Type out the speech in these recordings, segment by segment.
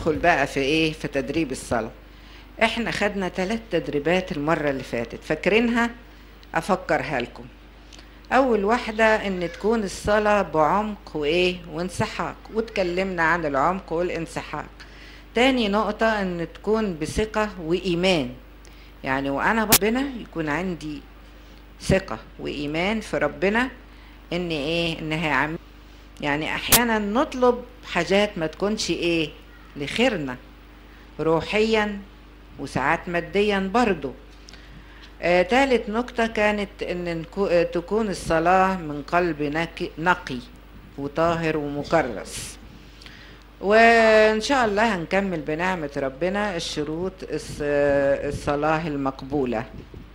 ندخل بقى في ايه في تدريب الصلاة احنا خدنا ثلاث تدريبات المرة اللي فاتت فاكرينها افكرها لكم اول واحدة ان تكون الصلاة بعمق وايه وانسحاق واتكلمنا عن العمق والانسحاق تاني نقطة ان تكون بثقة وايمان يعني وانا ربنا يكون عندي ثقة وايمان في ربنا ان ايه ان هيعمل يعني احيانا نطلب حاجات ما تكونش ايه لخيرنا روحيا وساعات ماديا برضو آه، تالت نقطة كانت ان نكو- آه، تكون الصلاة من قلب نقي, نقي وطاهر ومكرس وان شاء الله هنكمل بنعمة ربنا الشروط الص- آه، الصلاة المقبولة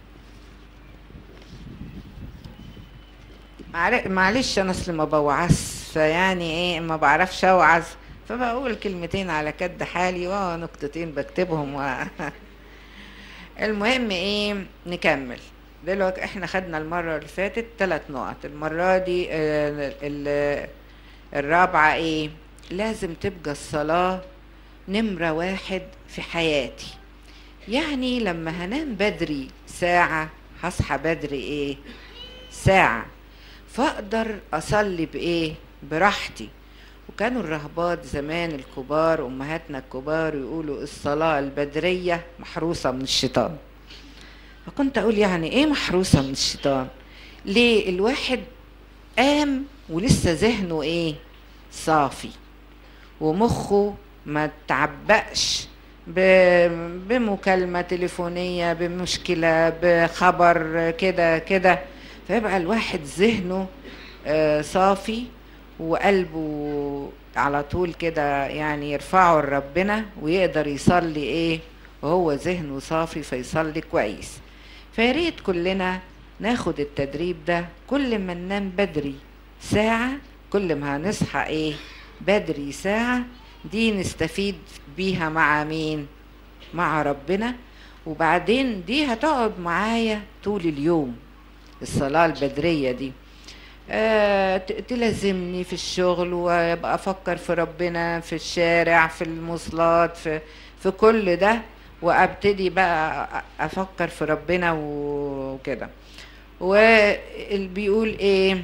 معل- معلش انا اصل ما بوعظ فيعني ايه ما بعرفش اوعظ فبقول كلمتين على كد حالي واه نقطتين بكتبهم و... المهم ايه نكمل دلوقتي احنا خدنا المرة اللي فاتت ثلاث نقط المرة دي آه، ال- الرابعة ايه لازم تبقى الصلاة نمرة واحد في حياتي يعني لما هنام بدري ساعة هصحى بدري ايه ساعة فاقدر اصلي بايه براحتي وكانوا الرهبات زمان الكبار امهاتنا الكبار يقولوا الصلاه البدريه محروسه من الشيطان فكنت اقول يعني ايه محروسه من الشيطان ليه الواحد قام ولسه ذهنه ايه صافي ومخه ما تعبقش ب- بمكالمة تليفونية بمشكلة بخبر كده كده فيبقى الواحد ذهنه آه، صافي وقلبه على طول كده يعني يرفعه لربنا ويقدر يصلي ايه وهو ذهنه صافي فيصلي كويس فياريت كلنا ناخد التدريب ده كل ما ننام بدري ساعة كل ما هنصحى ايه بدري ساعة دي نستفيد بيها مع مين مع ربنا وبعدين دي هتقعد معايا طول اليوم الصلاة البدرية دي آه، ت- تلازمني في الشغل وابقى افكر في ربنا في الشارع في المواصلات في في كل ده وابتدي بقى أ- افكر في ربنا وكده وبيقول ايه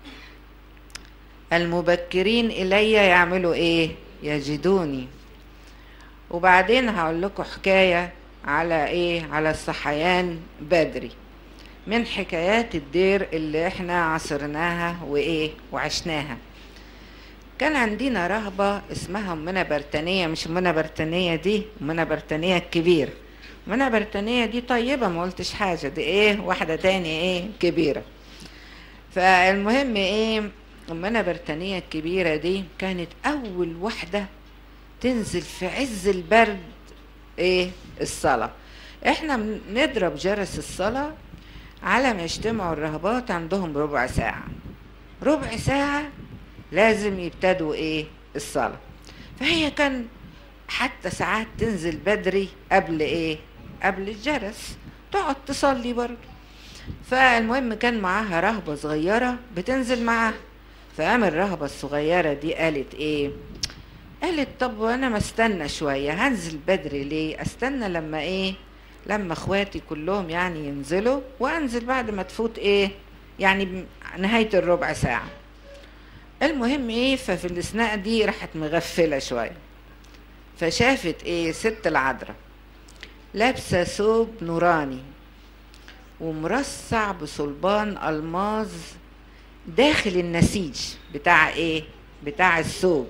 المبكرين الي يعملوا ايه يجدوني وبعدين هقول لكم حكايه على ايه على الصحيان بدري من حكايات الدير اللي احنا عصرناها وايه وعشناها كان عندنا رهبة اسمها منى برتانية مش منى برتانية دي منى برتانية الكبير منى برتانية دي طيبة ما قلتش حاجة دي ايه واحدة تاني ايه كبيرة فالمهم ايه منى برتانية الكبيرة دي كانت أول واحدة تنزل في عز البرد ايه الصلاة احنا بن- نضرب جرس الصلاة على ما يجتمعوا الرهبات عندهم ربع ساعة ربع ساعة لازم يبتدوا ايه الصلاة فهي كان حتى ساعات تنزل بدري قبل ايه قبل الجرس تقعد تصلي برضه فالمهم كان معاها رهبة صغيرة بتنزل معاها فقام الرهبة الصغيرة دي قالت ايه قالت طب انا ما استنى شوية هنزل بدري ليه استنى لما ايه لما اخواتي كلهم يعني ينزلوا وانزل بعد ما تفوت ايه يعني ب- نهاية الربع ساعة المهم ايه ففي الاثناء دي راحت مغفلة شوية فشافت ايه ست العذراء لابسة ثوب نوراني ومرصع بصلبان الماظ داخل النسيج بتاع ايه بتاع الثوب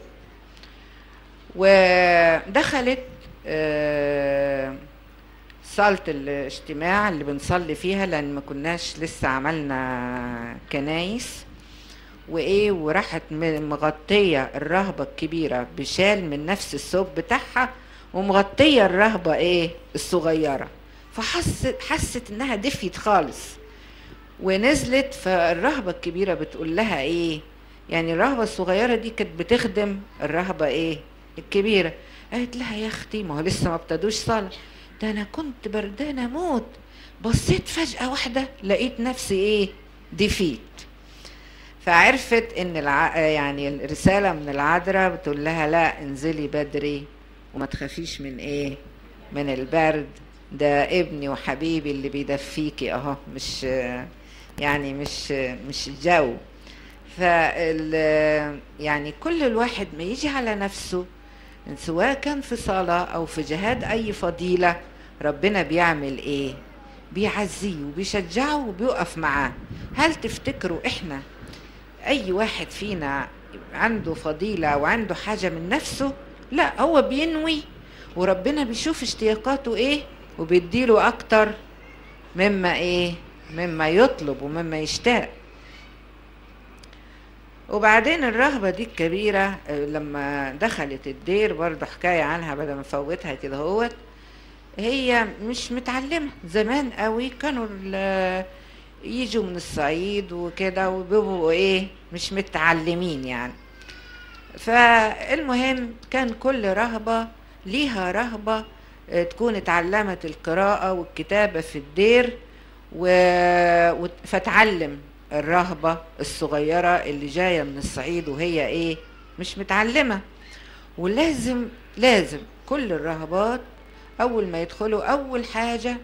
ودخلت آه، صالة الاجتماع اللي بنصلي فيها لأن ما كناش لسه عملنا كنايس وإيه وراحت م- مغطية الرهبة الكبيرة بشال من نفس الثوب بتاعها ومغطية الرهبة إيه الصغيرة فحست حست إنها دفيت خالص ونزلت فالرهبة الكبيرة بتقول لها ايه يعني الرهبة الصغيرة دي كانت بتخدم الرهبة ايه الكبيرة قالت لها يا اختي ما هو لسه ما ابتدوش صلاة ده انا كنت بردانة موت بصيت فجأة واحدة لقيت نفسي ايه دفيت فعرفت ان الع... يعني الرسالة من العذراء بتقول لها لا انزلي بدري وما تخافيش من ايه من البرد ده ابني وحبيبي اللي بيدفيكي اهو مش يعني مش مش جو فال يعني كل الواحد ما يجي على نفسه سواء كان في صلاة أو في جهاد أي فضيلة ربنا بيعمل إيه؟ بيعزيه وبيشجعه وبيقف معاه هل تفتكروا إحنا أي واحد فينا عنده فضيلة وعنده حاجة من نفسه لا هو بينوي وربنا بيشوف اشتياقاته إيه وبيديله أكتر مما إيه مما يطلب ومما يشتاق وبعدين الرهبة دي الكبيرة لما دخلت الدير برضه حكاية عنها بدل ما نفوتها كده هوت هي مش متعلمة زمان قوي كانوا يجوا من الصعيد وكده وبيبقوا ايه مش متعلمين يعني فالمهم كان كل رهبة ليها رهبة تكون اتعلمت القراءة والكتابة في الدير و... فتعلم الرهبة الصغيرة اللي جاية من الصعيد وهي ايه مش متعلمة ولازم لازم كل الرهبات اول ما يدخلوا اول حاجة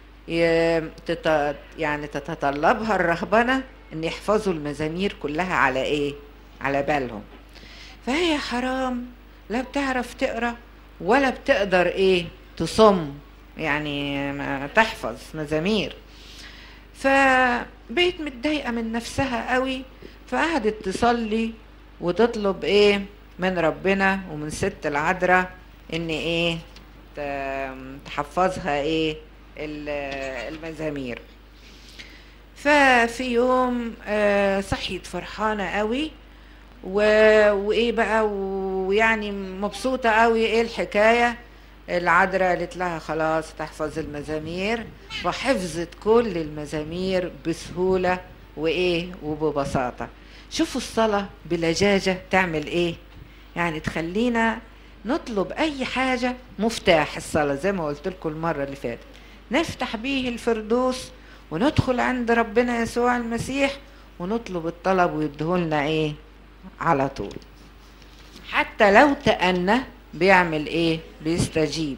يعني تتطلبها الرهبنة ان يحفظوا المزامير كلها على ايه على بالهم فهي حرام لا بتعرف تقرا ولا بتقدر ايه تصم يعني ما تحفظ مزامير فبقيت متضايقه من نفسها قوي فقعدت تصلي وتطلب ايه من ربنا ومن ست العذراء ان ايه تحفظها ايه المزامير ففي يوم صحيت فرحانه قوي وايه بقى ويعني مبسوطه قوي ايه الحكايه العذراء قالت لها خلاص تحفظ المزامير وحفظت كل المزامير بسهولة وإيه وببساطة شوفوا الصلاة بلجاجة تعمل إيه يعني تخلينا نطلب أي حاجة مفتاح الصلاة زي ما قلت لكم المرة اللي فاتت نفتح بيه الفردوس وندخل عند ربنا يسوع المسيح ونطلب الطلب ويديهولنا إيه على طول حتى لو تأنى بيعمل ايه بيستجيب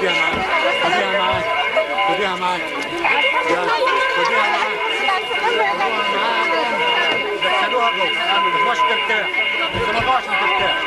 خديها معاك خديها معاك خديها معاك يلا، خديها معاك دخلوها جوه ما تبغاش ترتاح انت ما تبغاش ترتاح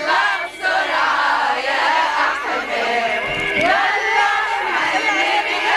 يلا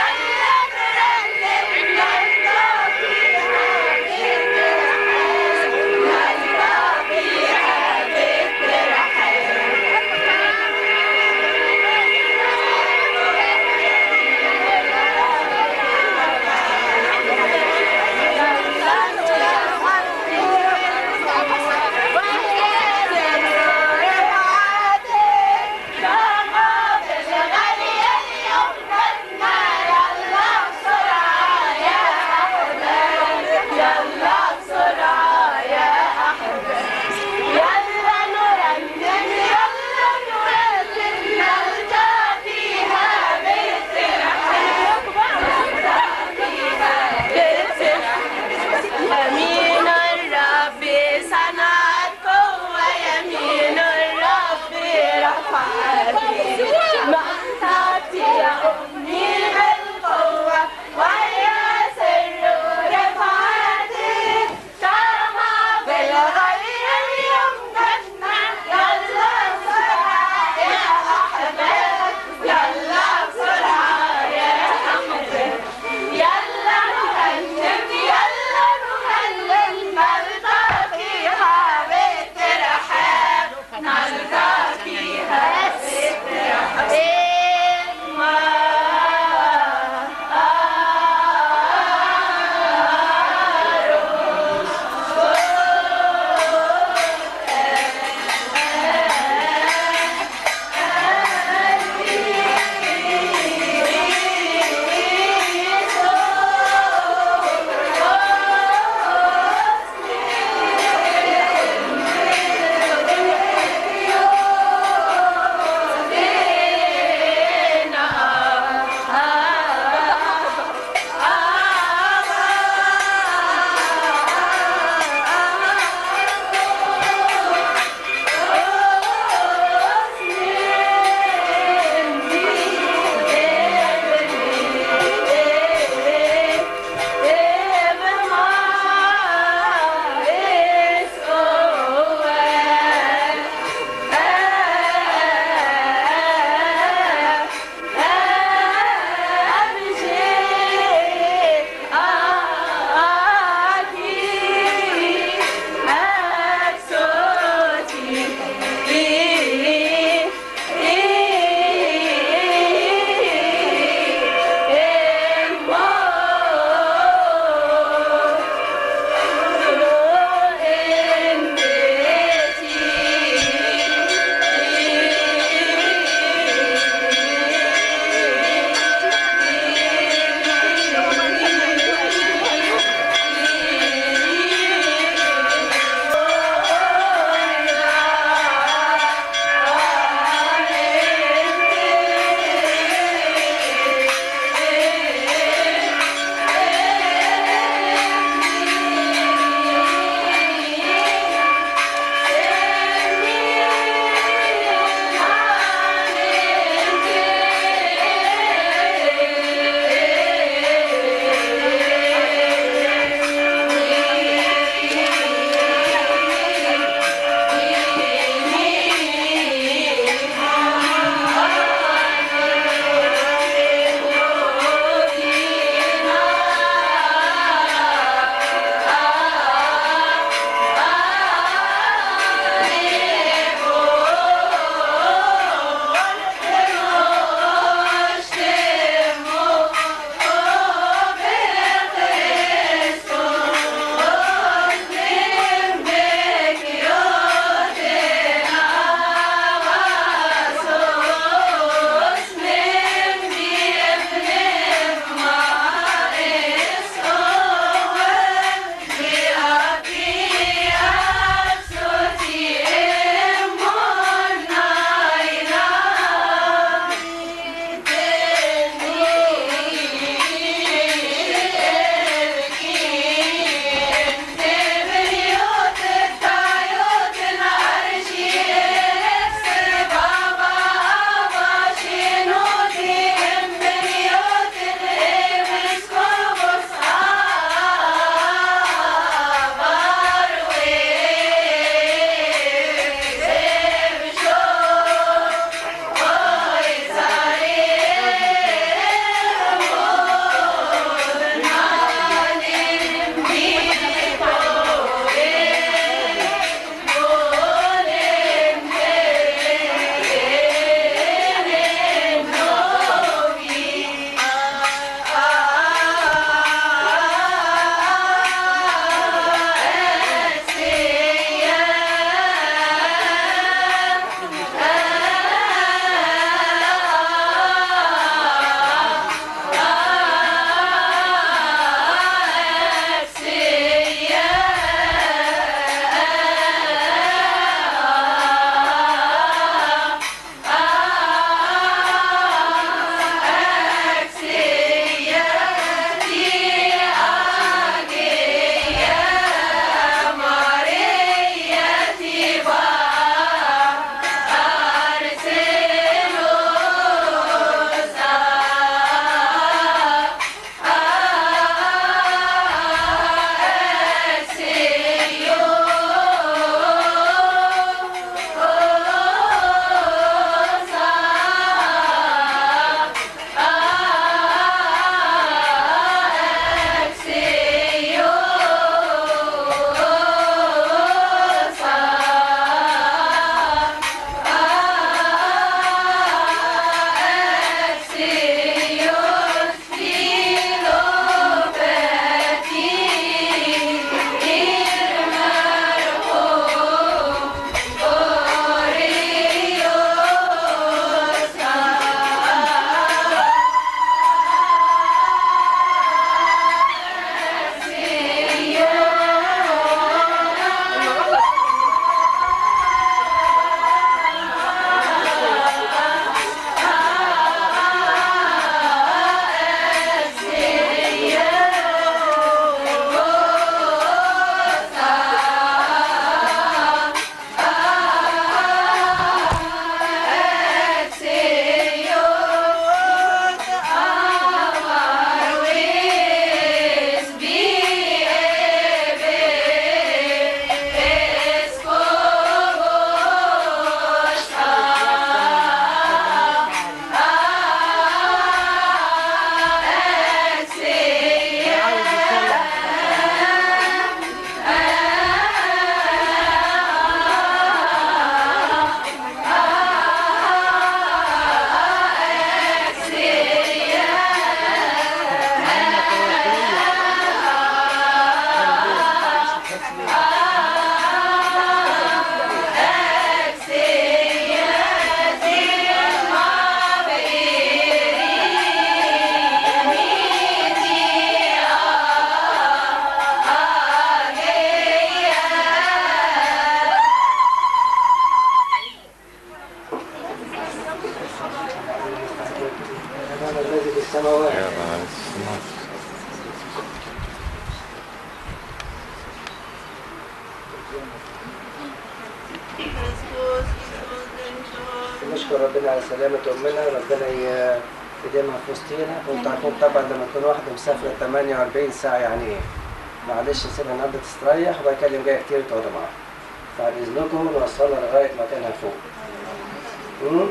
نشكر ربنا على سلامة أمنا ربنا ي- يديمها في وسطينا وانتوا عارفين طبعا لما تكون واحدة مسافرة 48 ساعة يعني ايه معلش سيبها النهارده تستريح وبكلم جاي كتير تقعدوا معاها بعد إذنكم نوصلها لغاية مكانها فوق مم؟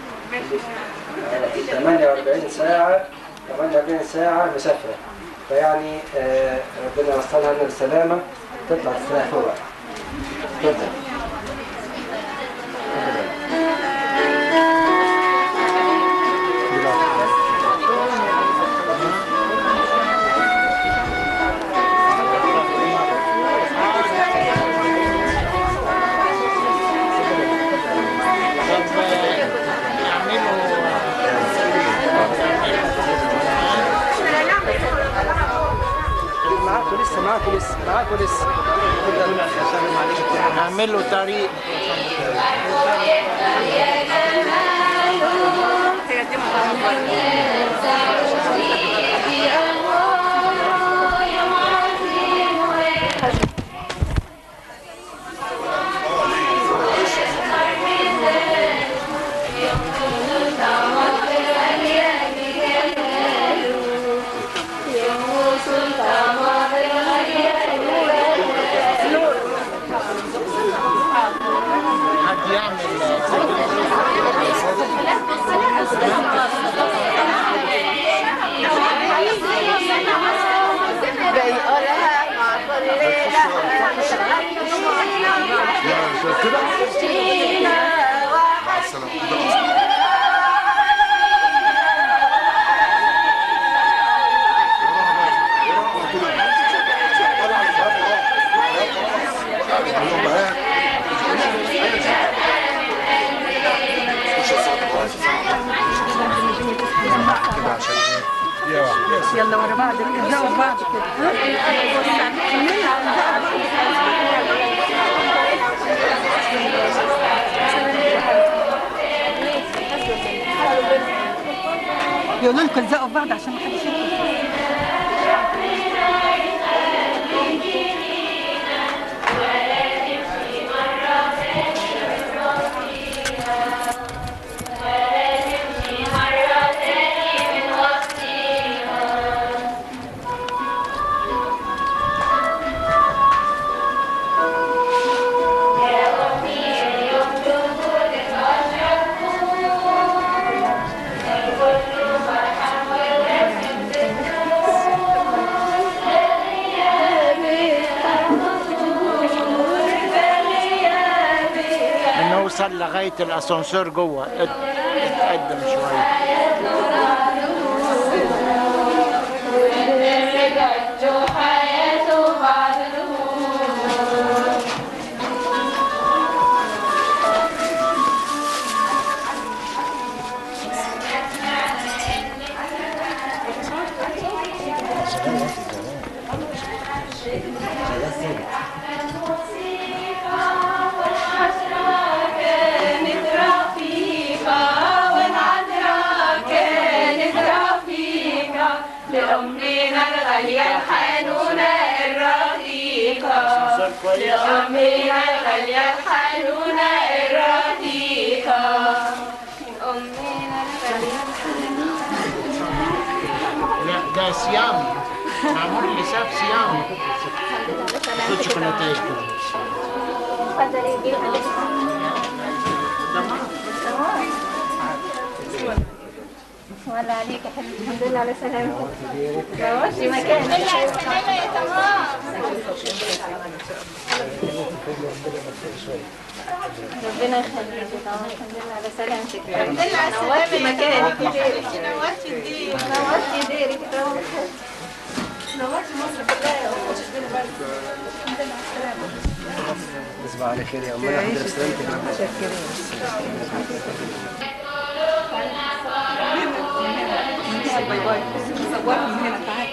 48 ساعة 48 ساعة مسافرة فيعني آه، ربنا يوصلها لنا بالسلامة تطلع تستريح فوق بقى. تفضل معاكم لسه معاكم لسه معاكم لسه نعمل له طريق حد يعمل يلا ورا بعض كده ورا بعض كده يقولوا لكم الزقوا في بعض عشان ما حدش يدخل نوصل لغاية الأسانسير جوه ات- اتقدم شوية لأمنا الغالية الحنونة الرقيقة لأمنا الغالية الحنونة الرقيقة أمنا الغالية لا ده صيام معمول حساب صيام خد شوكولاتة ولا عليك يا حبيبي الحمد لله على سلامتك في مكان ربنا يخليك طبعا الحمد لله على سلامتك الحمد لله على سلامتك نورتي مكانك وديرك نورتي ديرك نورتي ديرك نورتي مصر كلها الحمد لله على السلامة تصبح على خير يا أمنا الحمد لله بسلامتك باي باي صورهم من هنا تعالى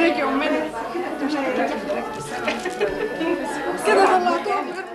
ازيك يا امنا كده طلعتهم